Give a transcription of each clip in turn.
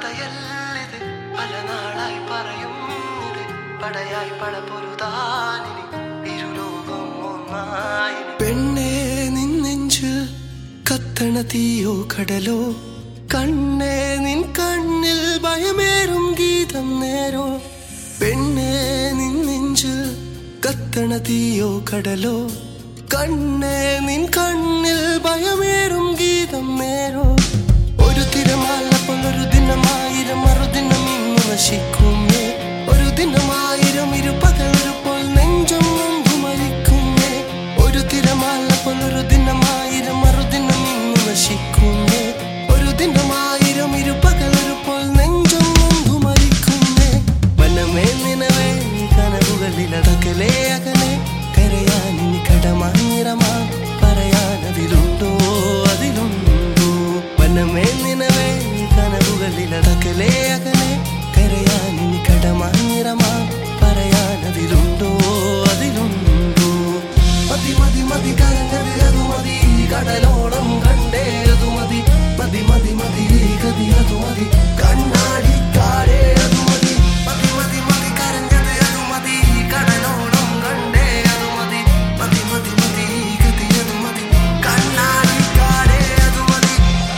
കഥയല്ലിത് പല നാളായി പറയും ഇത് പടയായി പട പൊരുതാനിനി ഇരുലോകം ഒന്നായി പെണ്ണേ നിന്നെഞ്ച് കത്തണ തീയോ കടലോ കണ്ണേ നിൻ കണ്ണിൽ ഭയമേറും ഗീതം നേരോ പെണ്ണേ നിന്നെഞ്ച് കത്തണ തീയോ കടലോ കണ്ണേ നിൻ കണ്ണിൽ ഭയമേറും ഗീതം നേരോ ഒരു തിരമാല പോലൊരു ദിനമായിരം മറുദിനം ഇന്നു നശിക്കുമേ ഒരു ദിനമായിരം ഇരുപകലൊരു പോൽ നെഞ്ചം നൊന്തു മരിക്കുമേ ഒരു തിരമാല പോലൊരു ദിനമായിരം മറുദിനം ഇന്നു നശിക്കുമേ ഒരു ദിനമായിരം ഇരുപകലൊരു പോൽ നെഞ്ചം നൊന്തു മരിക്കുമേ വനമേ നിനവേ കനവുകളിലടക്കലേ അകലെ കരയാനിനി കടമാനിറമാ പറയാനതിലുണ്ടോ അതിലുണ്ടോ വനമേ നിനവേ കനവുകളിലടക്കലേ അകലെ കരയാനിനി കടമാനിറമാ പറയാനതിലുണ്ടോ അതിലുണ്ടോ മതി മതി മതി കരഞ്ഞത് അതു മതി കടലോളം കണ്ടേ അതു മതി മതി മതി മതി ഈ ഗതി അതു മതി കണ്ണാടി കാടേ അതു മതി മതി മതി മതി കരഞ്ഞത് അതു മതി കടലോളം കണ്ടേ അതു മതി മതി മതി മതി ഈ ഗതി അതു മതി കണ്ണാടി കാടേ അതു മതി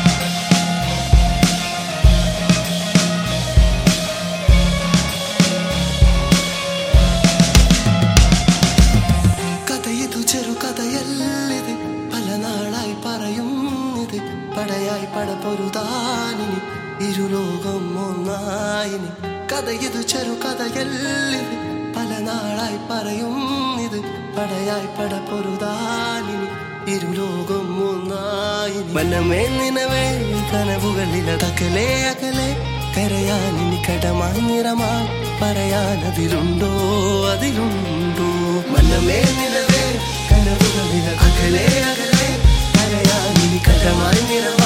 കഥയിതു ചെറു കഥയല്ലിത് പല നാളായി പറയും ഇത് പടയായി പട പൊരുതാനിനി ഇരുലോകം ഒന്നായിനി കഥയിതു ചെറു കഥയല്ലിത് പല നാളായി പറയും ഇത് പടയായി പട പൊരുതാനിനി ഇരുലോകം ഒന്നായിനി മനമേ നിനവേ കനവുകളിലടക്കലേ അകലെ കരയാനിനി കടമായി നിറമായി പറയാനതിലുണ്ടോ അതിലുണ്ടോ മനമേ നിലവേ കനവുകളിൽ അകലെ അകലെ കരയാനിനി കടമായി നിറമായി